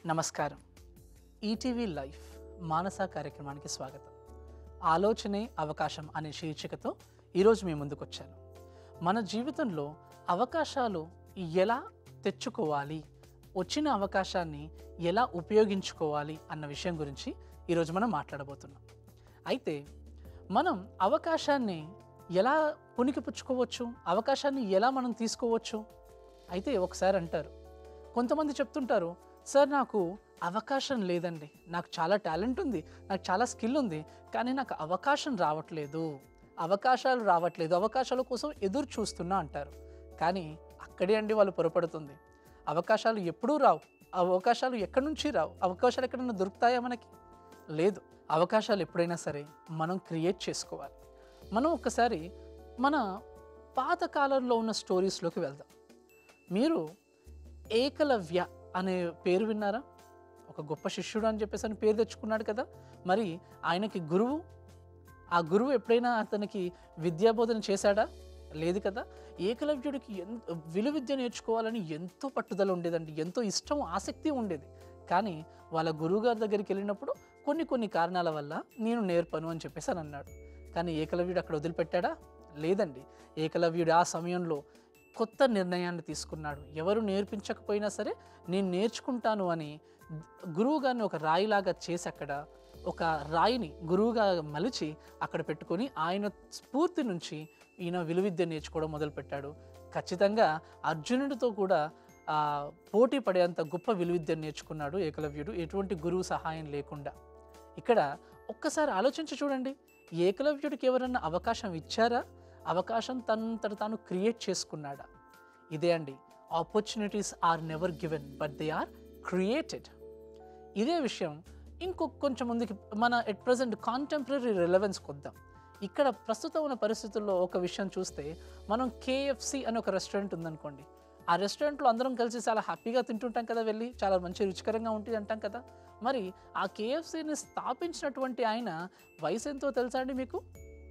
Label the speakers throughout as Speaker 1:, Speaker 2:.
Speaker 1: నమస్కారం ETV life మానస కార్యక్రమానికి స్వాగతం ఆలోచనే అవకాశం అనే శీర్షికతో ఈరోజు మీ ముందుకు వచ్చాను మన జీవితంలో అవకాశాలు ఎలా తెచ్చుకోవాలి వచ్చిన అవకాశాన్ని ఎలా ఉపయోగించుకోవాలి అన్న విషయం గురించి ఈరోజు మనం మాట్లాడబోతున్నాం అయితే మనం అవకాశాన్ని ఎలా పుణికిపుచ్చుకోవచ్చు అవకాశాన్ని ఎలా మనం తీసుకోవచ్చు అయితే ఒకసారి అంటారు కొంతమంది చెప్తుంటారు సార్ నాకు అవకాశం లేదండి నాకు చాలా టాలెంట్ ఉంది నాకు చాలా స్కిల్ ఉంది కానీ నాకు అవకాశం రావట్లేదు అవకాశాలు రావట్లేదు అవకాశాల కోసం ఎదురు చూస్తున్నా అంటారు కానీ అక్కడే అండి వాళ్ళు పొరపడుతుంది అవకాశాలు ఎప్పుడూ రావు ఆ అవకాశాలు ఎక్కడి నుంచి రావు అవకాశాలు ఎక్కడైనా దొరుకుతాయా మనకి లేదు అవకాశాలు ఎప్పుడైనా సరే మనం క్రియేట్ చేసుకోవాలి మనం ఒకసారి మన పాత కాలంలో ఉన్న స్టోరీస్లోకి వెళ్దాం మీరు ఏకలవ్య అనే పేరు విన్నారా ఒక గొప్ప శిష్యుడు అని చెప్పేసి అని పేరు తెచ్చుకున్నాడు కదా మరి ఆయనకి గురువు ఆ గురువు ఎప్పుడైనా అతనికి విద్యాబోధన చేశాడా లేదు కదా ఏకలవ్యుడికి ఎంత విలు విద్య నేర్చుకోవాలని ఎంతో పట్టుదల ఉండేదండి ఎంతో ఇష్టం ఆసక్తి ఉండేది కానీ వాళ్ళ గురువుగారి దగ్గరికి వెళ్ళినప్పుడు కొన్ని కొన్ని కారణాల వల్ల నేను నేర్పను అని చెప్పేసి అని అన్నాడు కానీ ఏకలవ్యుడు అక్కడ వదిలిపెట్టాడా లేదండి ఏకలవ్యుడు ఆ సమయంలో కొత్త నిర్ణయాన్ని తీసుకున్నాడు ఎవరు నేర్పించకపోయినా సరే నేను నేర్చుకుంటాను అని గురువు గారిని ఒక రాయిలాగా చేసి అక్కడ ఒక రాయిని గురువుగా మలిచి అక్కడ పెట్టుకొని ఆయన స్ఫూర్తి నుంచి ఈయన విలువిద్య నేర్చుకోవడం మొదలుపెట్టాడు ఖచ్చితంగా అర్జునుడితో కూడా ఆ, పోటీ పడేంత గొప్ప విలువిద్య నేర్చుకున్నాడు ఏకలవ్యుడు ఎటువంటి గురువు సహాయం లేకుండా ఇక్కడ ఒక్కసారి ఆలోచించి చూడండి ఏకలవ్యుడికి ఎవరన్నా అవకాశం ఇచ్చారా అవకాశం తనంతట తాను క్రియేట్ చేసుకున్నాడా ఇదే అండి opportunities are never given but they are created ఇదే విషయం ఇంకొక కొంచెం ముందుకి మన ఎట్ ప్రజెంట్ కాంటెంపరీ రిలవెన్స్ కొద్దాం ఇక్కడ ప్రస్తుతం ఉన్న పరిస్థితుల్లో ఒక విషయం చూస్తే మనం కేఎఫ్సి అని ఒక రెస్టారెంట్ ఉందనుకోండి ఆ రెస్టారెంట్లో అందరం కలిసి చాలా హ్యాపీగా తింటుంటాం కదా వెళ్ళి చాలా మంచి రుచికరంగా ఉంటుంది అంటాం కదా మరి ఆ కేఎఫ్సిని స్థాపించినటువంటి ఆయన వయసు ఎంతో తెలుసా అండి మీకు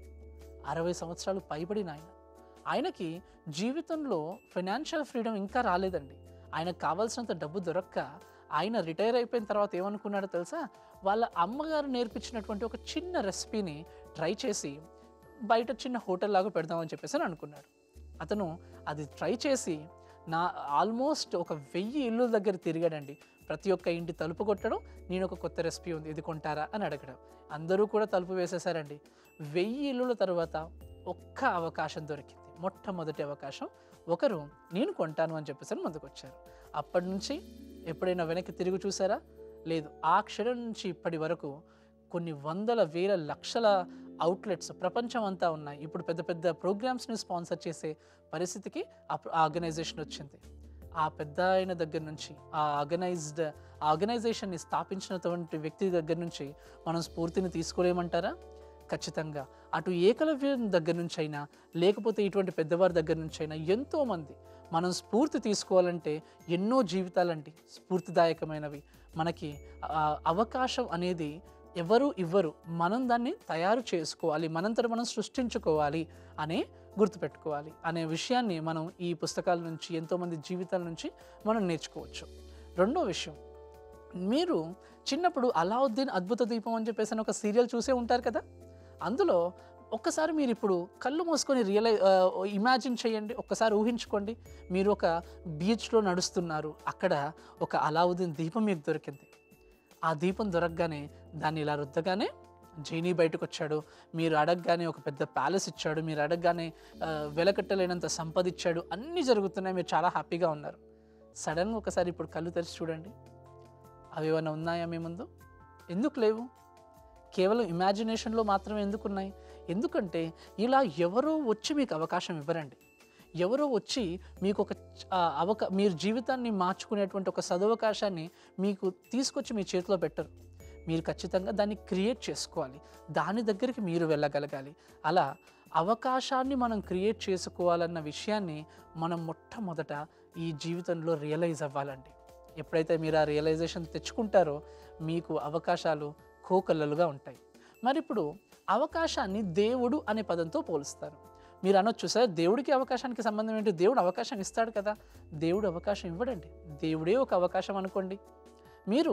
Speaker 1: అరవై సంవత్సరాలు పైబడిన ఆయన ఆయనకి జీవితంలో ఫైనాన్షియల్ ఫ్రీడమ్ ఇంకా రాలేదండి ఆయనకు కావాల్సినంత డబ్బు దొరక్క ఆయన రిటైర్ అయిపోయిన తర్వాత ఏమనుకున్నాడో తెలుసా వాళ్ళ అమ్మగారు నేర్పించినటువంటి ఒక చిన్న రెసిపీని ట్రై చేసి బయట చిన్న హోటల్ లాగా పెడదామని చెప్పేసి అని అనుకున్నాడు అతను అది ట్రై చేసి నా ఆల్మోస్ట్ ఒక వెయ్యి ఇల్లు దగ్గర తిరిగాడండి ప్రతి ఒక్క ఇంటి తలుపు కొట్టడం నేను ఒక కొత్త రెసిపీ ఉంది ఇది కొంటారా అని అడగడం అందరూ కూడా తలుపు వేసేసారండి వెయ్యి ఇల్లుల తర్వాత ఒక్క అవకాశం దొరికింది మొట్టమొదటి అవకాశం ఒకరు నేను కొంటాను అని చెప్పేసి అని ముందుకు వచ్చారు అప్పటి నుంచి ఎప్పుడైనా వెనక్కి తిరిగి చూసారా లేదు ఆ క్షణం నుంచి ఇప్పటి వరకు కొన్ని వందల వేల లక్షల అవుట్లెట్స్ ప్రపంచం అంతా ఉన్నాయి ఇప్పుడు పెద్ద పెద్ద ప్రోగ్రామ్స్ని స్పాన్సర్ చేసే పరిస్థితికి ఆ ఆర్గనైజేషన్ వచ్చింది ఆ పెద్ద ఆయన దగ్గర నుంచి ఆ ఆర్గనైజ్డ్ ఆ ఆర్గనైజేషన్ని స్థాపించినటువంటి వ్యక్తి దగ్గర నుంచి మనం స్ఫూర్తిని తీసుకోలేమంటారా ఖచ్చితంగా అటు ఏకలవ్యం దగ్గర నుంచి అయినా లేకపోతే ఇటువంటి పెద్దవారి దగ్గర నుంచి అయినా ఎంతోమంది మనం స్ఫూర్తి తీసుకోవాలంటే ఎన్నో జీవితాలండి స్ఫూర్తిదాయకమైనవి మనకి ఆ, అవకాశం అనేది ఎవరు ఇవ్వరు మనం దాన్ని తయారు చేసుకోవాలి మనంతట మనం సృష్టించుకోవాలి అనే గుర్తుపెట్టుకోవాలి అనే విషయాన్ని మనం ఈ పుస్తకాల నుంచి ఎంతోమంది జీవితాల నుంచి మనం నేర్చుకోవచ్చు రెండో విషయం మీరు చిన్నప్పుడు అలావుద్దీన్ అద్భుత దీపం అని చెప్పేసి అని ఒక సీరియల్ చూసే ఉంటారు కదా అందులో ఒక్కసారి మీరు ఇప్పుడు కళ్ళు మూసుకొని రియలై ఇమాజిన్ చేయండి ఒక్కసారి ఊహించుకోండి మీరు ఒక బీచ్లో నడుస్తున్నారు అక్కడ ఒక అలావుద్దీన్ దీపం మీకు దొరికింది ఆ దీపం దొరకగానే దాన్ని ఇలా రుద్దగానే జైనీ బయటకు వచ్చాడు మీరు అడగగానే ఒక పెద్ద ప్యాలెస్ ఇచ్చాడు మీరు అడగగానే ఆ, వెలకట్టలేనంత సంపద ఇచ్చాడు అన్నీ జరుగుతున్నాయి మీరు చాలా హ్యాపీగా ఉన్నారు సడన్గా ఒకసారి ఇప్పుడు కళ్ళు తెరిచి చూడండి అవి ఏమైనా ఉన్నాయా మీ ముందు ఎందుకు లేవు కేవలం ఇమాజినేషన్లో మాత్రమే ఎందుకు ఉన్నాయి ఎందుకంటే ఇలా ఎవరో వచ్చి మీకు అవకాశం ఇవ్వరండి ఎవరో వచ్చి మీకు ఒక చ- ఆ, అవకా మీరు జీవితాన్ని మార్చుకునేటువంటి ఒక సదవకాశాన్ని మీకు తీసుకొచ్చి మీ చేతిలో పెట్టరు మీరు ఖచ్చితంగా దాన్ని క్రియేట్ చేసుకోవాలి దాని దగ్గరికి మీరు వెళ్ళగలగాలి అలా అవకాశాన్ని మనం క్రియేట్ చేసుకోవాలన్న విషయాన్ని మనం మొట్టమొదట ఈ జీవితంలో రియలైజ్ అవ్వాలండి ఎప్పుడైతే మీరు ఆ రియలైజేషన్ తెచ్చుకుంటారో మీకు అవకాశాలు కోకల్లలుగా ఉంటాయి మరి ఇప్పుడు అవకాశాన్ని దేవుడు అనే పదంతో పోలుస్తారు మీరు అనొచ్చు సార్ దేవుడికి అవకాశానికి సంబంధం ఏంటి దేవుడు అవకాశం ఇస్తాడు కదా దేవుడు అవకాశం ఇవ్వడండి దేవుడే ఒక అవకాశం అనుకోండి మీరు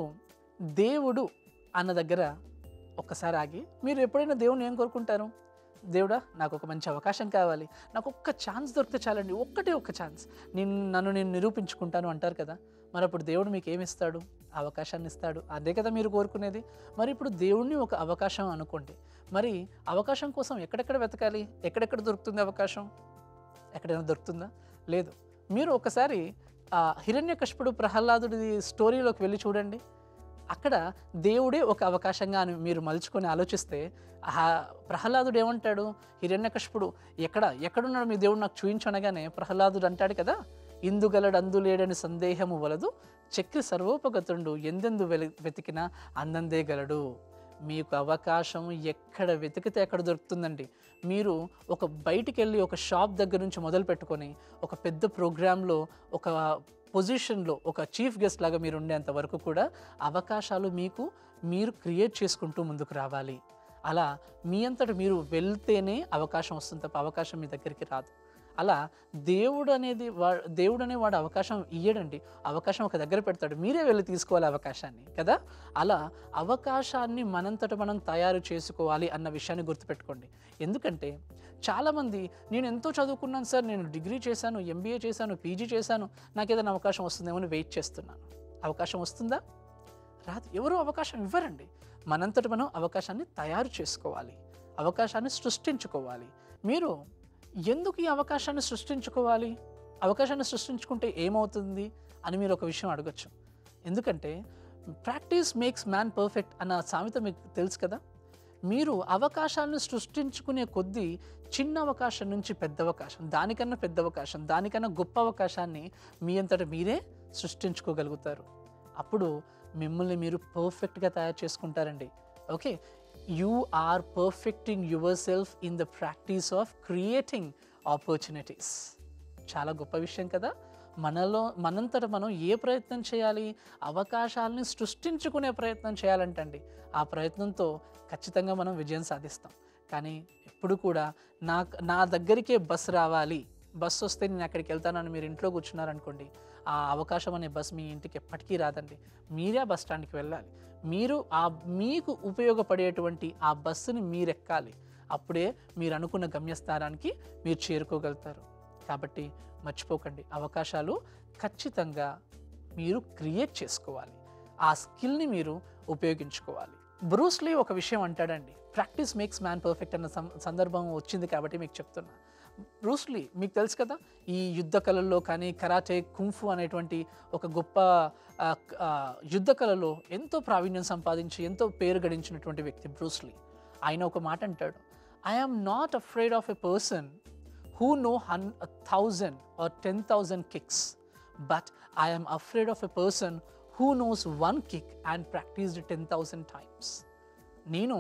Speaker 1: దేవుడు అన్న దగ్గర ఒక్కసారి ఆగి మీరు ఎప్పుడైనా దేవుని ఏం కోరుకుంటారు దేవుడా నాకు ఒక మంచి అవకాశం కావాలి నాకు ఒక్క ఛాన్స్ దొరికితే చాలండి ఒక్కటే ఒక్క ఛాన్స్ నేను నన్ను నేను నిరూపించుకుంటాను అంటారు కదా మరి అప్పుడు దేవుడు మీకు ఏమి ఇస్తాడు అవకాశాన్ని ఇస్తాడు అదే కదా మీరు కోరుకునేది మరి ఇప్పుడు దేవుడిని ఒక అవకాశం అనుకోండి మరి అవకాశం కోసం ఎక్కడెక్కడ వెతకాలి ఎక్కడెక్కడ దొరుకుతుంది అవకాశం ఎక్కడైనా దొరుకుతుందా లేదు మీరు ఒకసారి ఆ హిరణ్యకశిపుడు ప్రహ్లాదుడి స్టోరీలోకి వెళ్ళి చూడండి అక్కడ దేవుడే ఒక అవకాశంగా అని మీరు మలుచుకొని ఆలోచిస్తే ఆ ప్రహ్లాదుడు ఏమంటాడు హిరణ్యకశిపుడు ఎక్కడ ఎక్కడున్నాడు మీ దేవుడు నాకు చూయించనగానే ప్రహ్లాదుడు అంటాడు కదా ఇందుగలడు అందులేడని సందేహము వలదు చక్రి సర్వోపగతుండు ఎందెందు వెలి వెతికినా అందందే గలడు మీకు అవకాశం ఎక్కడ వెతికితే ఎక్కడ దొరుకుతుందండి మీరు ఒక బయటికి వెళ్ళి ఒక షాప్ దగ్గర నుంచి మొదలు పెట్టుకొని ఒక పెద్ద ప్రోగ్రాంలో ఒక పొజిషన్లో ఒక చీఫ్ గెస్ట్ లాగా మీరు ఉండేంత వరకు కూడా అవకాశాలు మీకు మీరు క్రియేట్ చేసుకుంటూ ముందుకు రావాలి అలా మీ అంతట మీరు వెళ్తేనే అవకాశం వస్తుంది తప్ప అవకాశం మీ దగ్గరికి రాదు అలా దేవుడు అనేది వా దేవుడు అనే వాడు అవకాశం ఇయ్యడండి అవకాశం ఒక దగ్గర పెడతాడు మీరే వెళ్ళి తీసుకోవాలి అవకాశాన్ని కదా అలా అవకాశాన్ని మనంతట మనం తయారు చేసుకోవాలి అన్న విషయాన్ని గుర్తుపెట్టుకోండి ఎందుకంటే చాలామంది నేను ఎంతో చదువుకున్నాను సార్ నేను డిగ్రీ చేశాను ఎంబీఏ చేశాను పీజీ చేశాను నాకు ఏదైనా అవకాశం వస్తుందేమో అని వెయిట్ చేస్తున్నాను అవకాశం వస్తుందా రాదు ఎవరు అవకాశం ఇవ్వరండి మనంతట మనం అవకాశాన్ని తయారు చేసుకోవాలి అవకాశాన్ని సృష్టించుకోవాలి మీరు ఎందుకు ఈ అవకాశాన్ని సృష్టించుకోవాలి అవకాశాన్ని సృష్టించుకుంటే ఏమవుతుంది అని మీరు ఒక విషయం అడగచ్చు ఎందుకంటే ప్రాక్టీస్ మేక్స్ మ్యాన్ పర్ఫెక్ట్ అన్న సామెత మీకు తెలుసు కదా మీరు అవకాశాలను సృష్టించుకునే కొద్దీ చిన్న అవకాశం నుంచి పెద్ద అవకాశం దానికన్నా పెద్ద అవకాశం దానికన్నా గొప్ప అవకాశాన్ని మీ అంతట మీరే సృష్టించుకోగలుగుతారు అప్పుడు మిమ్మల్ని మీరు పర్ఫెక్ట్గా తయారు చేసుకుంటారండి okay you are perfecting yourself in the practice of creating opportunities చాలా గొప్ప విషయం కదా మనలో మనంతట మనం ఏ ప్రయత్నం చేయాలి అవకాశాలని సృష్టించుకునే ప్రయత్నం చేయాలంటండి ఆ ప్రయత్నంతో ఖచ్చితంగా మనం విజయం సాధిస్తాం కానీ ఎప్పుడు కూడా నా నా దగ్గరికే బస్ రావాలి బస్ వస్తే నేను అక్కడికి వెళ్తానని మీరు ఇంట్లో కూర్చున్నారనుకోండి ఆ అవకాశం అనే బస్ మీ ఇంటికి ఎప్పటికీ రాదండి మీరే ఆ బస్ స్టాండ్కి వెళ్ళాలి మీరు ఆ మీకు ఉపయోగపడేటువంటి ఆ బస్సుని మీరు ఎక్కాలి అప్పుడే మీరు అనుకున్న గమ్యస్థానానికి మీరు చేరుకోగలుగుతారు కాబట్టి మర్చిపోకండి అవకాశాలు ఖచ్చితంగా మీరు క్రియేట్ చేసుకోవాలి ఆ స్కిల్ని మీరు ఉపయోగించుకోవాలి బ్రూస్లీ ఒక విషయం అంటాడండి ప్రాక్టీస్ మేక్స్ మ్యాన్ పర్ఫెక్ట్ అన్న సం- సందర్భం వచ్చింది కాబట్టి మీకు చెప్తున్నా బ్రూస్లీ మీకు తెలుసు కదా ఈ యుద్ధ కళల్లో కానీ కరాటే కుంఫు అనేటువంటి ఒక గొప్ప ఆ, ఆ, యుద్ధ కళలో ఎంతో ప్రావీణ్యం సంపాదించి ఎంతో పేరు గడించినటువంటి వ్యక్తి బ్రూస్లీ ఆయన ఒక మాట అంటాడు I am not afraid of a person who know hun- a thousand or ten thousand kicks, but I am afraid of a person who knows one kick and practiced it ten thousand times. నేను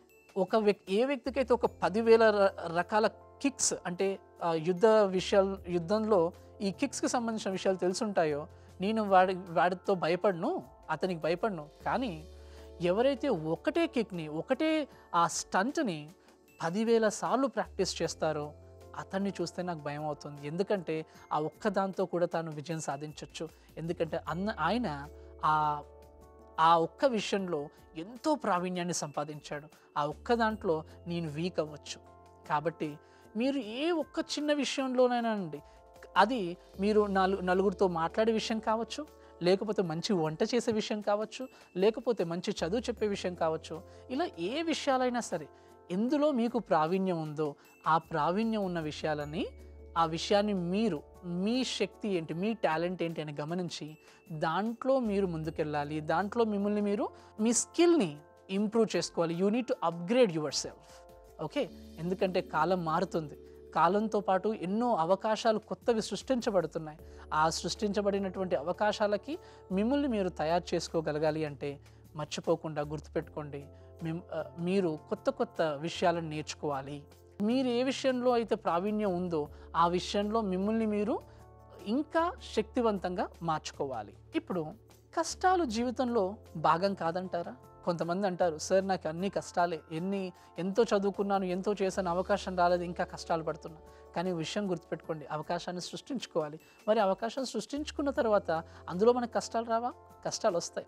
Speaker 1: ఒక వ్యక్తి ఏ వ్యక్తికైతే ఒక పదివేల ర- రకాల kicks అంటే ఆ, యుద్ధ విషయాలు యుద్ధంలో ఈ కిక్స్కి సంబంధించిన విషయాలు తెలుసుంటాయో నేను వాడి వాడితో భయపడను అతనికి భయపడను కానీ ఎవరైతే ఒకటే కిక్ని ఒకటే ఆ స్టంట్ని పదివేల సార్లు ప్రాక్టీస్ చేస్తారో అతన్ని చూస్తే నాకు భయం అవుతుంది ఎందుకంటే ఆ ఒక్క దాంతో కూడా తాను విజయం సాధించవచ్చు ఎందుకంటే అన్న ఆయన ఆ ఆ ఒక్క విషయంలో ఎంతో ప్రావీణ్యాన్ని సంపాదించాడు ఆ ఒక్క దాంట్లో నేను వీక్ అవ్వచ్చు కాబట్టి మీరు ఏ ఒక్క చిన్న విషయంలోనైనా అండి అది మీరు నాలుగు నలుగురితో మాట్లాడే విషయం కావచ్చు లేకపోతే మంచి వంట చేసే విషయం కావచ్చు లేకపోతే మంచి చదువు చెప్పే విషయం కావచ్చు ఇలా ఏ విషయాలైనా సరే ఎందులో మీకు ప్రావీణ్యం ఉందో ఆ ప్రావీణ్యం ఉన్న విషయాలని ఆ విషయాన్ని మీరు మీ శక్తి ఏంటి మీ టాలెంట్ ఏంటి అని గమనించి దాంట్లో మీరు ముందుకెళ్ళాలి దాంట్లో మిమ్మల్ని మీరు మీ స్కిల్ని ఇంప్రూవ్ చేసుకోవాలి you need to upgrade yourself okay ఎందుకంటే కాలం మారుతుంది కాలంతో పాటు ఎన్నో అవకాశాలు కొత్తవి సృష్టించబడుతున్నాయి ఆ సృష్టించబడినటువంటి అవకాశాలకి మిమ్మల్ని మీరు తయారు చేసుకోగలగాలి అంటే మర్చిపోకుండా గుర్తుపెట్టుకోండి మిమ్- ఆ, మీరు కొత్త కొత్త విషయాలను నేర్చుకోవాలి మీరు ఏ విషయంలో అయితే ప్రావీణ్యం ఉందో ఆ విషయంలో మిమ్మల్ని మీరు ఇంకా శక్తివంతంగా మార్చుకోవాలి ఇప్పుడు కష్టాలు జీవితంలో భాగం కాదంటారా కొంతమంది అంటారు సార్ నాకు అన్ని కష్టాలే ఎన్ని ఎంతో చదువుకున్నాను ఎంతో చేశాను అవకాశం రాలేదు ఇంకా కష్టాలు పడుతున్నా కానీ విషయం గుర్తుపెట్టుకోండి అవకాశాన్ని సృష్టించుకోవాలి మరి అవకాశం సృష్టించుకున్న తర్వాత అందులో మనకు కష్టాలు రావా కష్టాలు వస్తాయి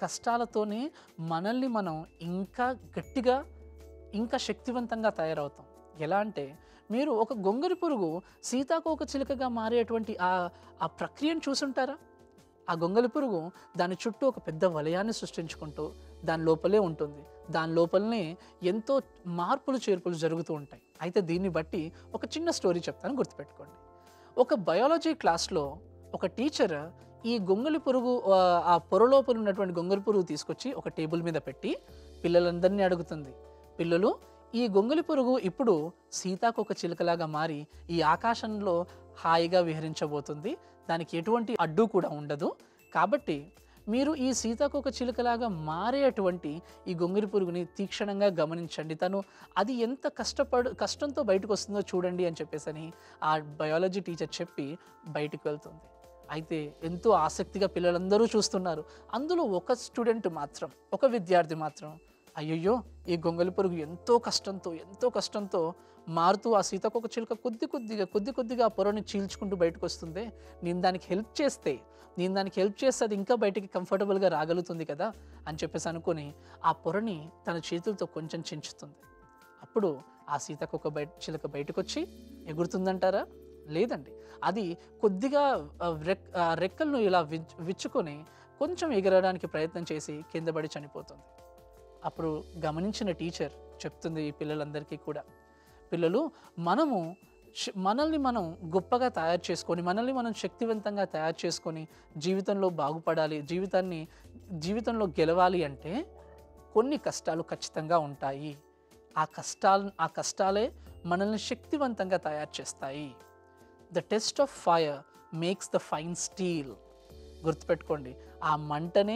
Speaker 1: కష్టాలతోనే మనల్ని మనం ఇంకా గట్టిగా ఇంకా శక్తివంతంగా తయారవుతాం ఎలా అంటే మీరు ఒక గొంగరి పురుగు సీతాకోక చిలుకగా మారేటువంటి ఆ ఆ ప్రక్రియను చూసుంటారా ఆ గొంగలి పురుగు దాని చుట్టూ ఒక పెద్ద వలయాన్ని సృష్టించుకుంటూ దాని లోపలే ఉంటుంది దాని లోపలనే ఎంతో మార్పులు చేర్పులు జరుగుతూ ఉంటాయి అయితే దీన్ని బట్టి ఒక చిన్న స్టోరీ చెప్తాను గుర్తుపెట్టుకోండి ఒక బయాలజీ క్లాస్లో ఒక టీచర్ ఈ గొంగలి పురుగు ఆ, ఆ పొర లోపల ఉన్నటువంటి గొంగలి పురుగు తీసుకొచ్చి ఒక టేబుల్ మీద పెట్టి పిల్లలందరినీ అడుగుతుంది పిల్లలు ఈ గొంగలి పురుగు ఇప్పుడు సీతాకొక చిలుకలాగా మారి ఈ ఆకాశంలో హాయిగా విహరించబోతుంది దానికి ఎటువంటి అడ్డు కూడా ఉండదు కాబట్టి మీరు ఈ సీతాకొక చిలుకలాగా మారేటువంటి ఈ గొంగలి పురుగుని తీక్షణంగా గమనించండి తను అది ఎంత కష్టపడు కష్టంతో బయటకు వస్తుందో చూడండి అని చెప్పేసని ఆ బయాలజీ టీచర్ చెప్పి బయటికి వెళ్తుంది అయితే ఎంతో ఆసక్తిగా పిల్లలందరూ చూస్తున్నారు అందులో ఒక స్టూడెంట్ మాత్రం ఒక విద్యార్థి మాత్రం అయ్యయ్యో ఈ గొంగలి పురుగు ఎంతో కష్టంతో ఎంతో కష్టంతో మారుతూ ఆ సీతాకొక చిలుక కొద్ది కొద్దిగా కొద్ది కొద్దిగా ఆ పొరని చీల్చుకుంటూ బయటకు వస్తుంది నేను దానికి హెల్ప్ చేస్తే నేను దానికి హెల్ప్ చేస్తే అది ఇంకా బయటికి కంఫర్టబుల్గా రాగలుగుతుంది కదా అని చెప్పేసి అనుకొని ఆ పొరని తన చేతులతో కొంచెం చించుతుంది అప్పుడు ఆ సీతాకొక బయట చిలుక బయటకు వచ్చి ఎగురుతుందంటారా లేదండి అది కొద్దిగా ఆ, రెక్ ఆ రెక్కలను ఇలా విచ్ విచ్చుకొని కొంచెం ఎగరడానికి ప్రయత్నం చేసి కింద పడి చనిపోతుంది అప్పుడు గమనించిన టీచర్ చెప్తుంది ఈ పిల్లలందరికీ కూడా పిల్లలు మనము శ- మనల్ని మనం గొప్పగా తయారు చేసుకొని మనల్ని మనం శక్తివంతంగా తయారు చేసుకొని జీవితంలో బాగుపడాలి జీవితాన్ని జీవితంలో గెలవాలి అంటే కొన్ని కష్టాలు ఖచ్చితంగా ఉంటాయి ఆ కష్టాలు ఆ కష్టాలే మనల్ని శక్తివంతంగా తయారు చేస్తాయి the test of fire makes the fine steel గుర్తుపెట్టుకోండి ఆ మంటనే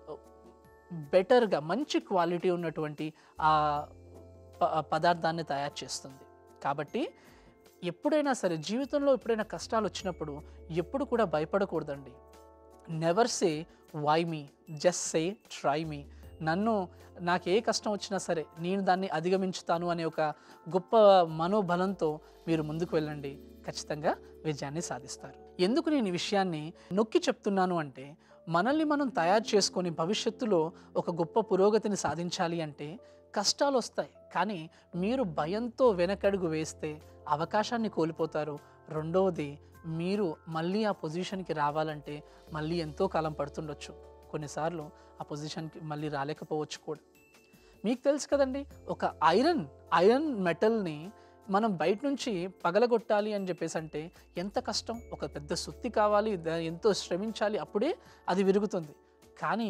Speaker 1: బెటర్గా మంచి క్వాలిటీ ఉన్నటువంటి ఆ ప- పదార్థాన్ని తయారు చేస్తుంది కాబట్టి ఎప్పుడైనా సరే జీవితంలో ఎప్పుడైనా కష్టాలు వచ్చినప్పుడు ఎప్పుడు కూడా భయపడకూడదండి never say why me just say try me నన్ను నాకు ఏ కష్టం వచ్చినా సరే నేను దాన్ని అధిగమించుతాను అనే ఒక గొప్ప మనోబలంతో మీరు ముందుకు వెళ్ళండి ఖచ్చితంగా విజయాన్ని సాధిస్తారు ఎందుకు నేను ఈ విషయాన్ని నొక్కి చెప్తున్నాను అంటే మనల్ని మనం తయారు చేసుకొని భవిష్యత్తులో ఒక గొప్ప పురోగతిని సాధించాలి అంటే కష్టాలు వస్తాయి కానీ మీరు భయంతో వెనకడుగు వేస్తే అవకాశాన్ని కోల్పోతారు రెండవది మీరు మళ్ళీ ఆ పొజిషన్కి రావాలంటే మళ్ళీ ఎంతో కాలం పడుతుండొచ్చు కొన్నిసార్లు ఆ పొజిషన్కి మళ్ళీ రాలేకపోవచ్చు కూడా మీకు తెలుసు కదండి ఒక ఐరన్ ఐరన్ మెటల్ని మనం బయట నుంచి పగలగొట్టాలి అని చెప్పేసి అంటే ఎంత కష్టం ఒక పెద్ద సుత్తి కావాలి దా- ఎంతో శ్రమించాలి అప్పుడే అది విరుగుతుంది కానీ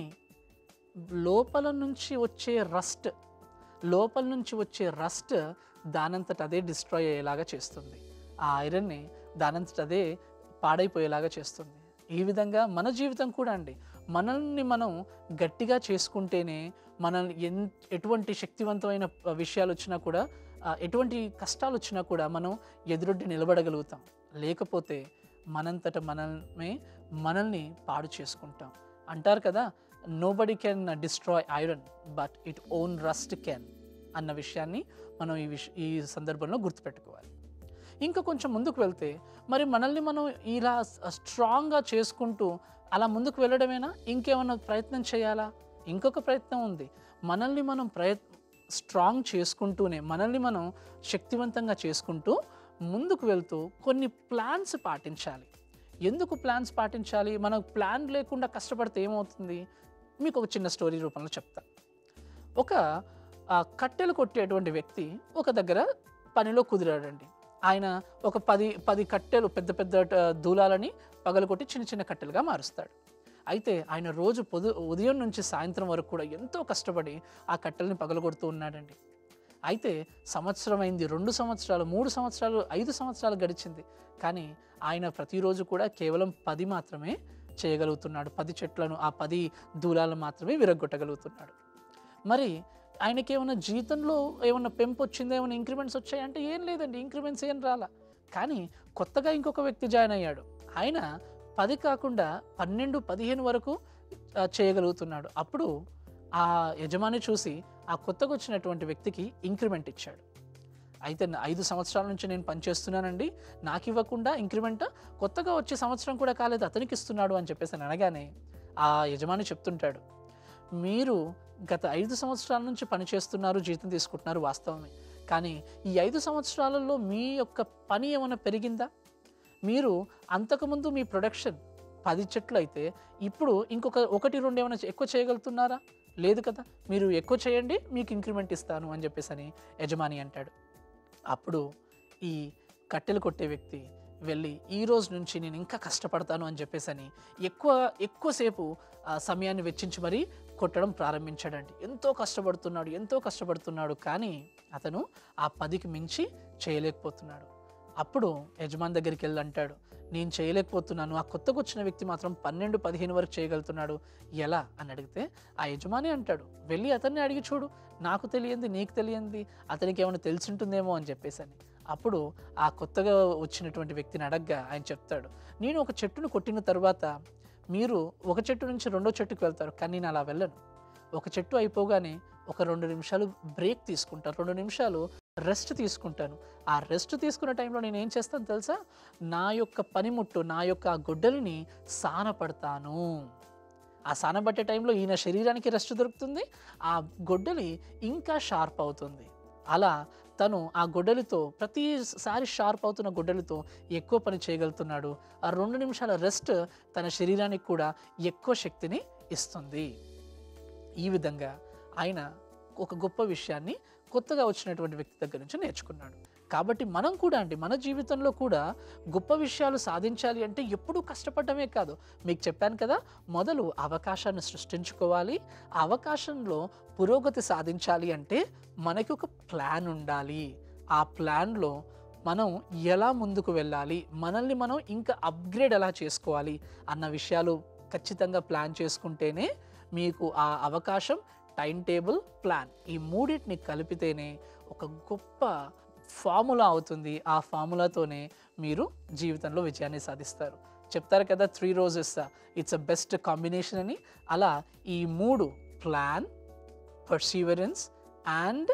Speaker 1: లోపల నుంచి వచ్చే రస్ట్ లోపల నుంచి వచ్చే రస్ట్ దానంతట అదే డిస్ట్రాయ్ అయ్యేలాగా చేస్తుంది ఆ ఐరన్ని దానంతట అదే పాడైపోయేలాగా చేస్తుంది ఈ విధంగా మన జీవితం కూడా అండి మనల్ని మనం గట్టిగా చేసుకుంటేనే మనల్ని ఎన్ ఎటువంటి శక్తివంతమైన ఆ, విషయాలు వచ్చినా కూడా ఆ, ఎటువంటి కష్టాలు వచ్చినా కూడా మనం ఎదురొడ్డి నిలబడగలుగుతాం లేకపోతే మనంతట మనమే మనల్ని పాడు చేసుకుంటాం అంటారు కదా nobody can destroy iron but it own rust can అన్న విషయాన్ని మనం ఈ విష ఈ సందర్భంలో గుర్తుపెట్టుకోవాలి ఇంకా కొంచెం ముందుకు వెళ్తే మరి మనల్ని మనం ఇలా స్ట్రాంగ్గా చేసుకుంటూ అలా ముందుకు వెళ్ళడమేనా ఇంకేమైనా ప్రయత్నం చేయాలా ఇంకొక ప్రయత్నం ఉంది మనల్ని మనం ప్రయత్ స్ట్రాంగ్ చేసుకుంటూనే మనల్ని మనం శక్తివంతంగా చేసుకుంటూ ముందుకు వెళ్తూ కొన్ని ప్లాన్స్ పాటించాలి ఎందుకు ప్లాన్స్ పాటించాలి మనం ప్లాన్ లేకుండా కష్టపడితే ఏమవుతుంది మీకు ఒక చిన్న స్టోరీ రూపంలో చెప్తా ఒక ఆ, కట్టెలు కొట్టేటువంటి వ్యక్తి ఒక దగ్గర పనిలో కుదిరాడండి ఆయన ఒక పది పది కట్టెలు పెద్ద పెద్ద ట- దూలాలని పగలగొట్టి చిన్న చిన్న కట్టెలుగా మారుస్తాడు అయితే ఆయన రోజు పొదు ఉదయం నుంచి సాయంత్రం వరకు కూడా ఎంతో కష్టపడి ఆ కట్టెల్ని పగలగొడుతూ ఉన్నాడండి అయితే సంవత్సరం అయింది రెండు సంవత్సరాలు మూడు సంవత్సరాలు ఐదు సంవత్సరాలు గడిచింది కానీ ఆయన ప్రతిరోజు కూడా కేవలం పది మాత్రమే చేయగలుగుతున్నాడు పది చెట్లను ఆ పది దూలాలను మాత్రమే విరగొట్టగలుగుతున్నాడు మరి ఆయనకి ఏమైనా జీతంలో ఏమైనా పెంపు వచ్చిందా ఏమైనా ఇంక్రిమెంట్స్ వచ్చాయంటే ఏం లేదండి ఇంక్రిమెంట్స్ ఏం రాలా కానీ కొత్తగా ఇంకొక వ్యక్తి జాయిన్ అయ్యాడు ఆయన పది కాకుండా పన్నెండు పదిహేను వరకు ఆ, చేయగలుగుతున్నాడు అప్పుడు ఆ యజమాని చూసి ఆ కొత్తగా వచ్చినటువంటి వ్యక్తికి ఇంక్రిమెంట్ ఇచ్చాడు అయితే నా ఐదు సంవత్సరాల నుంచి నేను పనిచేస్తున్నానండి నాకు ఇవ్వకుండా ఇంక్రిమెంట్ కొత్తగా వచ్చే సంవత్సరం కూడా కాలేదు అతనికి ఇస్తున్నాడు అని చెప్పేసి అని అనగానే ఆ యజమాని చెప్తుంటాడు మీరు గత ఐదు సంవత్సరాల నుంచి పనిచేస్తున్నారు జీతం తీసుకుంటున్నారు వాస్తవమే కానీ ఈ ఐదు సంవత్సరాలలో మీ యొక్క పని ఏమైనా పెరిగిందా మీరు అంతకుముందు మీ ప్రొడక్షన్ పది చెట్లు అయితే ఇప్పుడు ఇంకొక ఒకటి రెండు ఏమైనా ఎక్కువ చేయగలుగుతున్నారా లేదు కదా మీరు ఎక్కువ చేయండి మీకు ఇంక్రిమెంట్ ఇస్తాను అని చెప్పేసి అని యజమాని అంటాడు అప్పుడు ఈ కట్టెలు కొట్టే వ్యక్తి వెళ్ళి ఈ రోజు నుంచి నేను ఇంకా కష్టపడతాను అని చెప్పేసి అని ఎక్కువ ఎక్కువసేపు ఆ సమయాన్ని వెచ్చించి మరీ కొట్టడం ప్రారంభించాడండి ఎంతో కష్టపడుతున్నాడు ఎంతో కష్టపడుతున్నాడు కానీ అతను ఆ పదికి మించి చేయలేకపోతున్నాడు అప్పుడు యజమాని దగ్గరికి వెళ్ళి అంటాడు నేను చేయలేకపోతున్నాను ఆ కొత్తగా వచ్చిన వ్యక్తి మాత్రం పన్నెండు పదిహేను వరకు చేయగలుగుతున్నాడు ఎలా అని అడిగితే ఆ యజమాని అంటాడు వెళ్ళి అతన్ని అడిగి చూడు నాకు తెలియంది నీకు తెలియంది అతనికి ఏమైనా తెలిసి ఉంటుందేమో అని చెప్పేసి అని అప్పుడు ఆ కొత్తగా వచ్చినటువంటి వ్యక్తిని అడగ్గా ఆయన చెప్తాడు నేను ఒక చెట్టును కొట్టిన తర్వాత మీరు ఒక చెట్టు నుంచి రెండో చెట్టుకు వెళ్తారు కానీ నేను అలా వెళ్ళను ఒక చెట్టు అయిపోగానే ఒక రెండు నిమిషాలు బ్రేక్ తీసుకుంటాను రెండు నిమిషాలు రెస్ట్ తీసుకుంటాను ఆ రెస్ట్ తీసుకున్న టైంలో నేను ఏం చేస్తాను తెలుసా నా యొక్క పనిముట్టు నా యొక్క ఆ గొడ్డలిని సానపడతాను ఆ సానబట్టే టైంలో ఈయన శరీరానికి రెస్ట్ దొరుకుతుంది ఆ గొడ్డలి ఇంకా షార్ప్ అవుతుంది అలా తను ఆ గొడ్డలితో ప్రతిసారి షార్ప్ అవుతున్న గొడ్డలితో ఎక్కువ పని చేయగలుగుతున్నాడు ఆ రెండు నిమిషాల రెస్ట్ తన శరీరానికి కూడా ఎక్కువ శక్తిని ఇస్తుంది ఈ విధంగా ఆయన ఒక గొప్ప విషయాన్ని కొత్తగా వచ్చినటువంటి వ్యక్తి దగ్గర నుంచి నేర్చుకున్నాడు కాబట్టి మనం కూడా అండి మన జీవితంలో కూడా గొప్ప విషయాలు సాధించాలి అంటే ఎప్పుడూ కష్టపడమే కాదు మీకు చెప్పాను కదా మొదలు అవకాశాన్ని సృష్టించుకోవాలి ఆ అవకాశంలో పురోగతి సాధించాలి అంటే మనకి ఒక ప్లాన్ ఉండాలి ఆ ప్లాన్లో మనం ఎలా ముందుకు వెళ్ళాలి మనల్ని మనం ఇంకా అప్గ్రేడ్ ఎలా చేసుకోవాలి అన్న విషయాలు ఖచ్చితంగా ప్లాన్ చేసుకుంటేనే మీకు ఆ అవకాశం టైం టేబుల్ ప్లాన్ ఈ మూడింటిని కలిపితేనే ఒక గొప్ప ఫార్ములా అవుతుంది ఆ ఫార్ములాతోనే మీరు జీవితంలో విజయాన్ని సాధిస్తారు చెప్తారు కదా three roses it's a best combination అని అలా ఈ మూడు plan perseverance and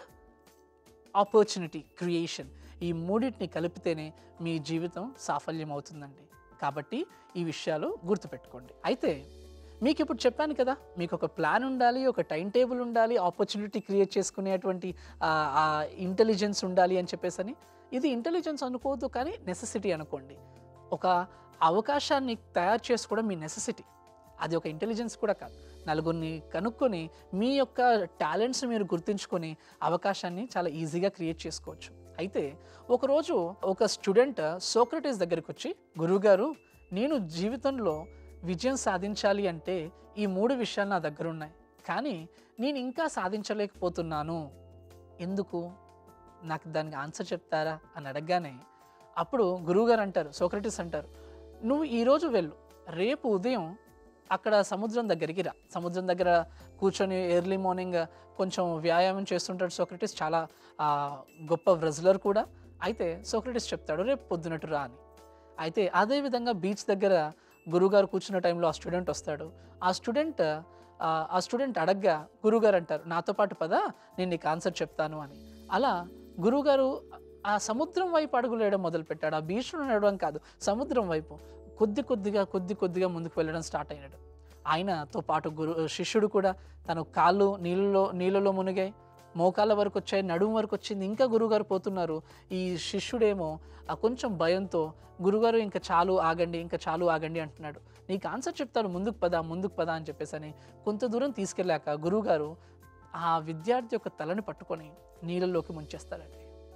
Speaker 1: opportunity creation ఈ మూడింటిని కలిపితేనే మీ జీవితం సాఫల్యం అవుతుందండి కాబట్టి ఈ విషయాలు గుర్తుపెట్టుకోండి అయితే మీకు ఇప్పుడు చెప్పాను కదా మీకు ఒక ప్లాన్ ఉండాలి ఒక టైం టేబుల్ ఉండాలి ఆపర్చునిటీ క్రియేట్ చేసుకునేటువంటి ఇంటెలిజెన్స్ ఉండాలి అని చెప్పేసి అని ఇది ఇంటెలిజెన్స్ అనుకోవద్దు కానీ నెసెసిటీ అనుకోండి ఒక అవకాశాన్ని తయారు చేసుకోవడం మీ నెసెసిటీ అది ఒక ఇంటెలిజెన్స్ కూడా కాదు నలుగురిని కనుక్కొని మీ యొక్క టాలెంట్స్ మీరు గుర్తుంచుకొని అవకాశాన్ని చాలా ఈజీగా క్రియేట్ చేసుకోవచ్చు అయితే ఒకరోజు ఒక స్టూడెంట్ సోక్రటీస్ దగ్గరికి వచ్చి గురువుగారు నేను జీవితంలో విజయం సాధించాలి అంటే ఈ మూడు విషయాలు నా దగ్గర ఉన్నాయి కానీ నేను ఇంకా సాధించలేకపోతున్నాను ఎందుకు నాకు దానికి ఆన్సర్ చెప్తారా అని అడగగానే అప్పుడు గురువుగారు అంటారు సోక్రటీస్ అంటారు నువ్వు ఈరోజు వెళ్ళు రేపు ఉదయం అక్కడ సముద్రం దగ్గరికి రా సముద్రం దగ్గర కూర్చొని ఎర్లీ మార్నింగ్ కొంచెం వ్యాయామం చేస్తుంటాడు సోక్రటీస్ చాలా ఆ, గొప్ప వ్రజ్లర్ కూడా అయితే సోక్రటీస్ చెప్తాడు రేపు పొద్దునట్టు రా అని అయితే అదే విధంగా బీచ్ దగ్గర గురుగారు కూర్చున్న టైంలో ఆ స్టూడెంట్ వస్తాడు ఆ స్టూడెంట్ ఆ, ఆ స్టూడెంట్ అడగ్గా గురుగారు అంటారు నాతో పాటు పద నేను నీకు ఆన్సర్ చెప్తాను అని అలా గురుగారు ఆ సముద్రం వైపు అడుగులు వేయడం మొదలుపెట్టాడు ఆ బీచ్లో నడవడం కాదు సముద్రం వైపు కొద్ది కొద్దిగా కొద్ది కొద్దిగా ముందుకు వెళ్ళడం స్టార్ట్ అయినాడు ఆయనతో పాటు గురు శిష్యుడు కూడా తను కాళ్ళు నీళ్ళలో నీళ్ళలో మునిగాయి మోకాళ్ళ వరకు వచ్చాయి నడుము వరకు వచ్చింది ఇంకా గురుగారు పోతున్నారు ఈ శిష్యుడేమో ఆ కొంచెం భయంతో గురుగారు ఇంకా చాలు ఆగండి ఇంకా చాలు ఆగండి అంటున్నాడు నీకు ఆన్సర్ చెప్తాను ముందుకు పదా ముందుకు పదా అని చెప్పేసి అని కొంత దూరం తీసుకెళ్ళాక గురువుగారు ఆ విద్యార్థి యొక్క తలని పట్టుకొని నీళ్ళలోకి ముంచేస్తాడండి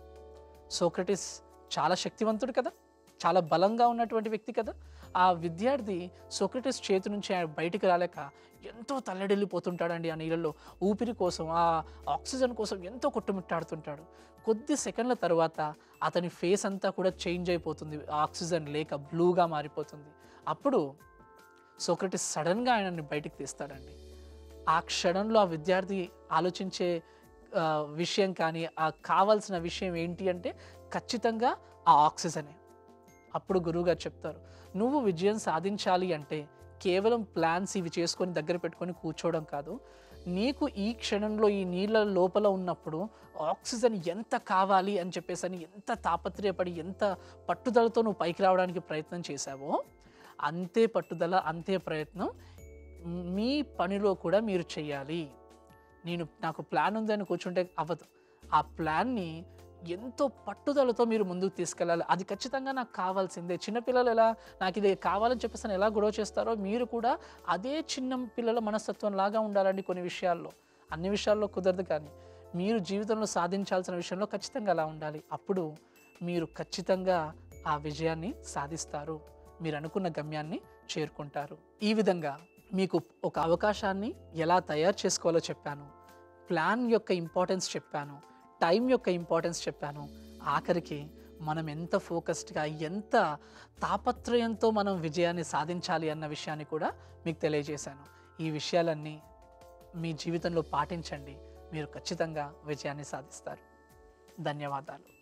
Speaker 1: సోక్రటిస్ చాలా శక్తివంతుడు కదా చాలా బలంగా ఉన్నటువంటి వ్యక్తి కదా ఆ విద్యార్థి సోక్రటిస్ చేతి నుంచి ఆయన బయటికి రాలేక ఎంతో తల్లడిల్లిపోతుంటాడండి ఆ నీళ్ళలో ఊపిరి కోసం ఆ ఆక్సిజన్ కోసం ఎంతో కొట్టుమిట్టాడుతుంటాడు కొద్ది సెకండ్ల తర్వాత అతని ఫేస్ అంతా కూడా చేంజ్ అయిపోతుంది ఆక్సిజన్ లేక బ్లూగా మారిపోతుంది అప్పుడు సోక్రటిస్ సడన్గా ఆయనని బయటికి తీస్తాడండి ఆ క్షణంలో ఆ విద్యార్థి ఆలోచించే ఆ, విషయం కానీ ఆ కావాల్సిన విషయం ఏంటి అంటే ఖచ్చితంగా ఆ ఆక్సిజనే అప్పుడు గురువుగారు చెప్తారు నువ్వు విజయం సాధించాలి అంటే కేవలం ప్లాన్స్ ఇవి చేసుకొని దగ్గర పెట్టుకొని కూర్చోవడం కాదు నీకు ఈ క్షణంలో ఈ నీళ్ళ లోపల ఉన్నప్పుడు ఆక్సిజన్ ఎంత కావాలి అని చెప్పేసి అని ఎంత తాపత్రయపడి ఎంత పట్టుదలతో నువ్వు పైకి రావడానికి ప్రయత్నం చేశావో అంతే పట్టుదల అంతే ప్రయత్నం మీ పనిలో కూడా మీరు చేయాలి నేను నాకు ప్లాన్ ఉందని కూర్చుంటే అవ్వదు ఆ ప్లాన్ని ఎంతో పట్టుదలతో మీరు ముందుకు తీసుకెళ్ళాలి అది ఖచ్చితంగా నాకు కావాల్సిందే చిన్నపిల్లలు ఎలా నాకు ఇది కావాలని చెప్పేసి అని ఎలా గొడవ చేస్తారో మీరు కూడా అదే చిన్న పిల్లల మనస్తత్వం లాగా ఉండాలండి కొన్ని విషయాల్లో అన్ని విషయాల్లో కుదరదు కానీ మీరు జీవితంలో సాధించాల్సిన విషయంలో ఖచ్చితంగా అలా ఉండాలి అప్పుడు మీరు ఖచ్చితంగా ఆ విజయాన్ని సాధిస్తారు మీరు అనుకున్న గమ్యాన్ని చేరుకుంటారు ఈ విధంగా మీకు ఒక అవకాశాన్ని ఎలా తయారు చేసుకోవాలో చెప్పాను ప్లాన్ యొక్క ఇంపార్టెన్స్ చెప్పాను టైం యొక్క ఇంపార్టెన్స్ చెప్పాను ఆఖరికి మనం ఎంత ఫోకస్డ్గా ఎంత తాపత్రయంతో మనం విజయాన్ని సాధించాలి అన్న విషయాన్ని కూడా మీకు తెలియజేశాను ఈ విషయాలన్నీ మీ జీవితంలో పాటించండి మీరు ఖచ్చితంగా విజయాన్ని సాధిస్తారు ధన్యవాదాలు